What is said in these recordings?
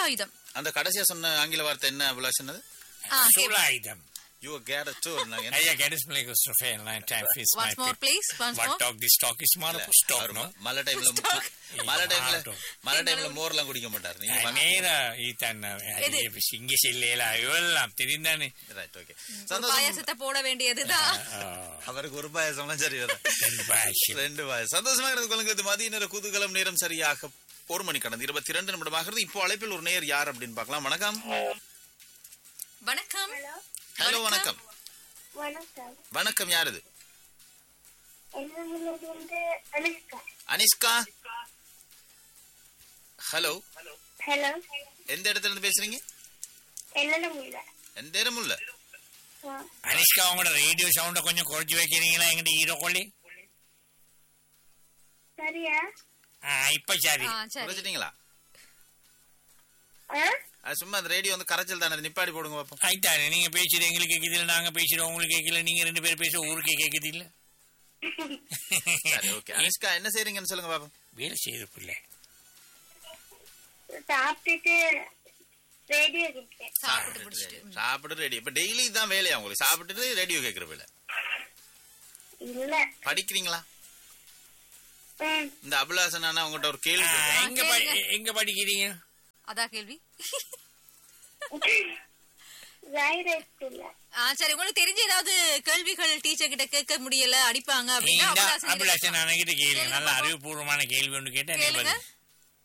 சூலாயுதம் அந்த கடைசியா சொன்ன ஆங்கில வார்த்தை என்ன அபிலாஷ் சொன்னது ஆ, கேப்போம். சூலாயுதம் யூ கேட் டூ ஐயா கெடிஸ் பிளே குஸ்டோஃபே line time fees my Once more, please. Once what more. Talk the stock is more stock no மழை டைம்ல மழை டைம்ல மழை டைம்ல மோர்லாம் குடிக்க மாட்டாரு நீங்க பண்ண- நேரா ஈத்தன் எது? இங்கிலீஷ் இல்லையா இவெல்லாம் தெரிந்தானே ரைட் ஓகே ஒரு சந்தோஷம் பாயாசத்தை போட வேண்டியதுதான் அவருக்கு ஒரு பாயசம்லாம் சரி வரும் ரெண்டு பாயசம். ரெண்டு பாயசம் சந்தோஷமா இருந்து கொள்ளுங்க இது மதிய நேர குதூகலம் நேரம் சரியாக ஒரு மணி கடந்து இருபத்தி ரெண்டு நிமிடமாகிறது இப்போ அழைப்பில் ஒரு நேயர் யார் அப்படின்னு பார்க்கலாம் வணக்கம் வணக்கம் ஹலோ வணக்கம் வணக்கம் வணக்கம் யார் இது என்னது வந்து அனுஷ்கா அனிஷ்கா ஹலோ ஹலோ எந்த இடத்துல இருந்து பேசுறீங்க என்னது முல்ல எந்த இடமும் இல்ல அனிஷ்கா உங்களோட ரேடியோ சவுண்ட கொஞ்சம் குறைச்சு வைக்கிறீங்களா எங்கிட்ட ஹீரோ கொள்ளி சரியா இப்ப சரி ஆ, சரி குறைச்சிட்டீங்களா ஆ அது சும்மா அந்த ரேடியோ வந்து கரைச்சல் தானே அது நிப்பாடி போடுங்க பாப்போம் ஆயிட்டாரு நீங்க பேசுறது எங்களுக்கு கேக்குது இல்ல நாங்க பேசுறோம் உங்களுக்கு கேட்கல நீங்க ரெண்டு பேரும் பேச ஊருக்கே கேக்குது இல்ல சரி ஓகே அனிஷ்கா என்ன செய்றீங்கன்னு சொல்லுங்க பாப்போம் வேலை செய்யுது பிள்ளை சாப்பிட்டுட்டு ரேடியோ கேட்கிறேன் சாப்பிட்டு முடிச்சிட்டு சாப்பிட்டு ரெடி இப்ப டெய்லி தான் வேலையா உங்களுக்கு சாப்பிட்டுட்டு ரேடியோ கேட்கிற வேலை இல்ல படிக்கிறீங்களா ம் இந்த அபிலாசன் அண்ணா உங்ககிட்ட ஒரு கேள்வி ஆ, கேட்கிறேன். எங்க படி- எங்க படிக்கிறீங்க அதான் கேள்வி ஜாயிரா ஸ்கூல்ல ஆ, சரி உங்களுக்கு தெரிஞ்ச ஏதாவது கேள்விகள் டீச்சர் கிட்ட கேட்க முடியல அடிப்பாங்க அப்படின்னா நீங்க அபிலாஷன் கிட்ட அபிலாஷன் கேட்கலாம். அன்னைக்கிட்ட கேள்வி கேளுங்க நல்ல பாப்போம். அறிவுபூர்வமான கேள்வி ஒன்று கேட்டேன் நீ கேளுங்க பதில்.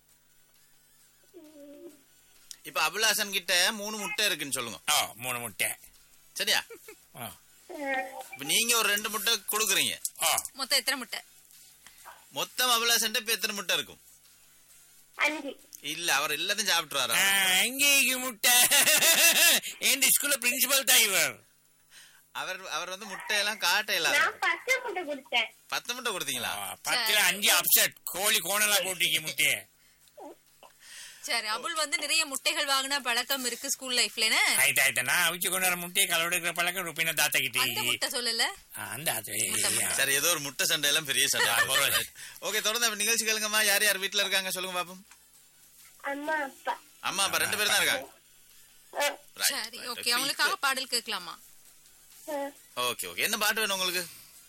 இப்ப அபிலாசன் கிட்ட மூணு முட்டை இருக்குன்னு சொல்லுங்க ஆ மூணு முட்டை சரியா ஆ இப்ப நீங்க ஒரு ரெண்டு முட்டை கொடுக்குறீங்க ஆ மொத்தம் எத்தனை முட்டை மொத்தம் அபிலாசன் இப்ப எத்தனை முட்டை இருக்கும் அஞ்சு இல்ல அவர் எல்லாத்தையும் சாப்பிட்டுறாரு ஆ, எங்கேக்கு முட்டை என் ஸ்கூல்ல பிரின்சிபல் தான் இவர் அவர் அவர் வந்து முட்டையெல்லாம் காட்டையில நான் பச்சை முட்டை கொடுத்தேன் பத்து முட்டை கொடுத்தீங்களா ஆ, பத்துல அஞ்சு அப்செட் கோழி கோணலா போட்டிக்கு முட்டைய சரி அபுல் வந்து நிறைய முட்டைகள் வாங்கின பழக்கம் இருக்கு ஸ்கூல் லைஃப்ல ஆயிட்டா ஆயிட்டா நான் அவிச்சு கொண்டு வர முட்டையை கலவட இருக்கிற பழக்கம் ருப்பின தாத்தா அந்த கிட்டே முட்டை சொல்லல அந்த அது சரி ஏதோ ஒரு முட்டை சண்டை எல்லாம் பெரிய சண்டை ஆ, பரவாயில்ல. ஓகே தொடர்ந்து அப்ப நிகழ்ச்சி கேளுங்கம்மா யார் யார் வீட்டுல இருக்காங்க சொல்லுங்க பாப்போம் அம்மா அப்பா அம்மா அப்பா ரெண்டு பேரும் தான் இருக்காங்க ஆ, Right, சரி right. ஓகே அவங்களுக்காக பாடல் கேட்கலாமா ஆ, ஓகே ஓகே என்ன பாட்டு வேணும் உங்களுக்கு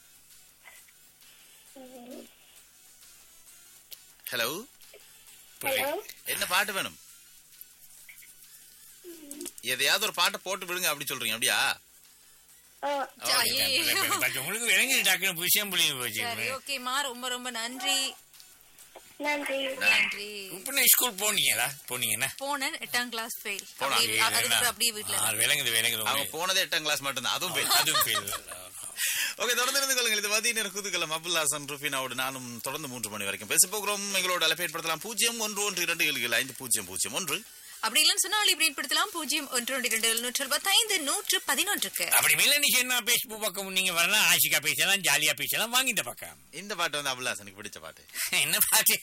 ஹலோ ஹலோ என்ன பாட்டு வேணும் எதையாவது ஒரு பாட்டை போட்டு விடுங்க அப்படி சொல்றீங்க அப்படியா ஆ சரி, உங்களுக்கு விளங்கி டக்குனு விஷயம் புளிய போச்சு சரி ஓகேமா ரொம்ப ரொம்ப நன்றி நன்றி நன்றி உப்புன ஸ்கூல் போனீங்களா போனீங்கன்னா போனேன் எட்டாம் கிளாஸ் ஃபெயில் போனா. அதுக்கு அப்படியே வீட்டுல ஆ, விளங்குது விளங்குது அவங்க உங்களுக்கு. போனதே எட்டாம் கிளாஸ் மட்டும்தான் அதுவும் போய் அதுவும் fail. ஓகே தொடர்ந்து இருந்து கொள்ளுங்கள் இது மதிய நேர குதுகலம் அபுல் ஹாசன் ருஃபினாவோடு நானும் தொடர்ந்து மூன்று மணி வரைக்கும் பேச போகிறோம் எங்களோட அழைப்பு ஏற்படுத்தலாம் பூஜ்ஜியம் ஒன்று ஒன்று இரண்டு ஏழு ஏழு ஐந்து பூஜ்ஜியம் பூஜ்ஜியம் ஒன்று அப்படி இல்லைன்னு சொன்னா இப்படி ஏற்படுத்தலாம் பூஜ்ஜியம் ஒன்று ஒன்று இரண்டு எழுநூற்று இருபத்தைந்து நூற்று பதினொன்றுக்கு அப்படி மேல நீ என்ன பேஸ்புக் பக்கம் நீங்க வரலாம் ஆஷிகா பேசலாம் ஜாலியா பேசலாம் வாங்கிட்ட பக்கம் இந்த பாட்டு வந்து அபுல் ஹாசனுக்கு பிடிச்ச பாட்டு என்ன பாட்டு